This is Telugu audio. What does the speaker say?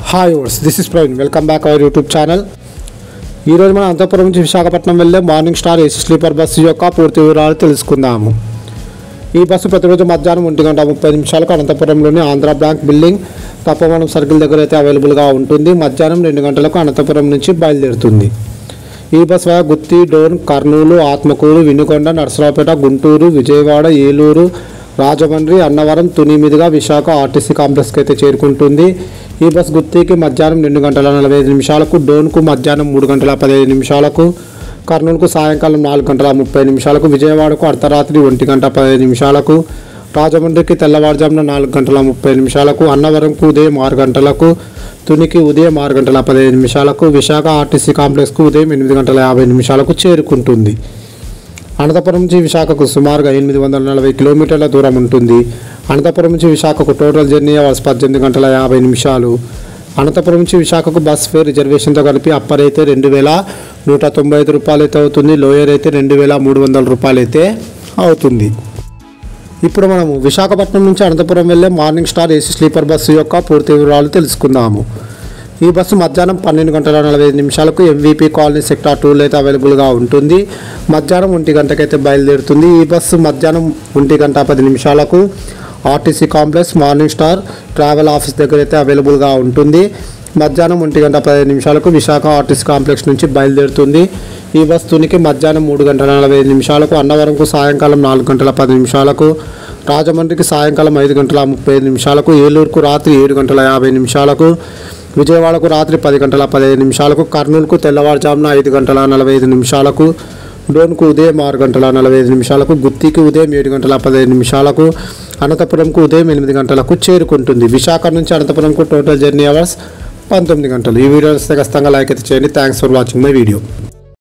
hi viewers this is Praveen welcome back our YouTube channel ఈరోజు మనం అంతపురం నుంచి విశాఖపట్నం వెళ్ళే morning star AC sleeper bus యొక్క పూర్తి వివరాలు తెలుసుకుందాము ఈ బస్సు ప్రతిరోజు మధ్యాహ్నం ఒంటి గంట ముప్పై నిమిషాలకు అనంతపురంలోని ఆంధ్ర బ్యాంక్ బిల్డింగ్ తప్పవనం సర్కిల్ దగ్గర అయితే అవైలబుల్గా ఉంటుంది మధ్యాహ్నం రెండు గంటలకు అనంతపురం నుంచి బయలుదేరుతుంది ఈ బస్ వల్ల గుత్తి డోన్ కర్నూలు ఆత్మకూరు వినుకొండ నరసరావుపేట గుంటూరు విజయవాడ ఏలూరు రాజమండ్రి అన్నవరం తుని మీదుగా విశాఖ ఆర్టీసీ కాంప్లెక్స్కి అయితే చేరుకుంటుంది ఈ బస్ గుత్తికి మధ్యాహ్నం రెండు గంటల నలభై ఐదు నిమిషాలకు డోన్కు మధ్యాహ్నం మూడు గంటల పదిహేను నిమిషాలకు కర్నూలుకు సాయంకాలం నాలుగు గంటల ముప్పై నిమిషాలకు విజయవాడకు అర్ధరాత్రి ఒంటి గంట పదిహేను నిమిషాలకు రాజమండ్రికి తెల్లవారుజామున నాలుగు గంటల ముప్పై నిమిషాలకు అన్నవరంకు ఉదయం ఆరు గంటలకు తునికి ఉదయం ఆరు గంటల పదిహేను నిమిషాలకు విశాఖ ఆర్టీసీ కాంప్లెక్స్కు ఉదయం ఎనిమిది గంటల యాభై నిమిషాలకు చేరుకుంటుంది అనంతపురం నుంచి విశాఖకు సుమారుగా ఎనిమిది వందల నలభై కిలోమీటర్ల దూరం ఉంటుంది అనంతపురం నుంచి విశాఖకు టోటల్ జర్నీ అవర్స్ పద్దెనిమిది గంటల యాభై నిమిషాలు అనంతపురం నుంచి విశాఖకు బస్ ఫేర్ రిజర్వేషన్తో కలిపి అప్పర్ అయితే రెండు వేల నూట తొంభై ఐదు రూపాయలు అయితే అవుతుంది లోయర్ అయితే రెండు వేల మూడు వందల రూపాయలు అయితే అవుతుంది ఇప్పుడు మనము విశాఖపట్నం నుంచి అనంతపురం వెళ్ళే morning star AC sleeper bus యొక్క పూర్తి వివరాలు తెలుసుకుందాము ఈ బస్సు మధ్యాహ్నం పన్నెండు గంటల నలభై ఐదు నిమిషాలకు ఎంవీపీ కాలనీ సెక్టార్ టూలో అయితే అవైలబుల్గా ఉంటుంది మధ్యాహ్నం ఒంటి గంటకైతే బయలుదేరుతుంది ఈ బస్సు మధ్యాహ్నం ఒంటి గంట పది నిమిషాలకు RTC complex morning star travel office దగ్గర అయితే అవైలబుల్గా ఉంటుంది మధ్యాహ్నం ఒంటి గంట పదిహేను నిమిషాలకు విశాఖ ఆర్టీసీ కాంప్లెక్స్ నుంచి బయలుదేరుతుంది ఈ బస్ తునికి మధ్యాహ్నం మూడు గంటల నలభై ఐదు నిమిషాలకు అన్నవరంకు సాయంకాలం నాలుగు గంటల పది నిమిషాలకు రాజమండ్రికి సాయంకాలం ఐదు గంటల ముప్పై ఐదు నిమిషాలకు ఏలూరుకు రాత్రి ఏడు గంటల యాభై నిమిషాలకు విజయవాడకు రాత్రి పది గంటల పదిహేను నిమిషాలకు కర్నూలుకు తెల్లవారుజామున ఐదు గంటల నలభై ఐదు నిమిషాలకు డోన్కు ఉదయం ఆరు గంటల నలభై ఐదు నిమిషాలకు గుత్తికి ఉదయం ఏడు గంటల పదిహేను నిమిషాలకు అనంతపురంకు ఉదయం ఎనిమిది గంటలకు చేరుకుంటుంది విశాఖ నుంచి అనంతపురంకు టోటల్ జర్నీ అవర్స్ పంతొమ్మిది గంటలు ఈ వీడియో ఖచ్చితంగా లైక్ అయితే చేయండి thanks for watching my video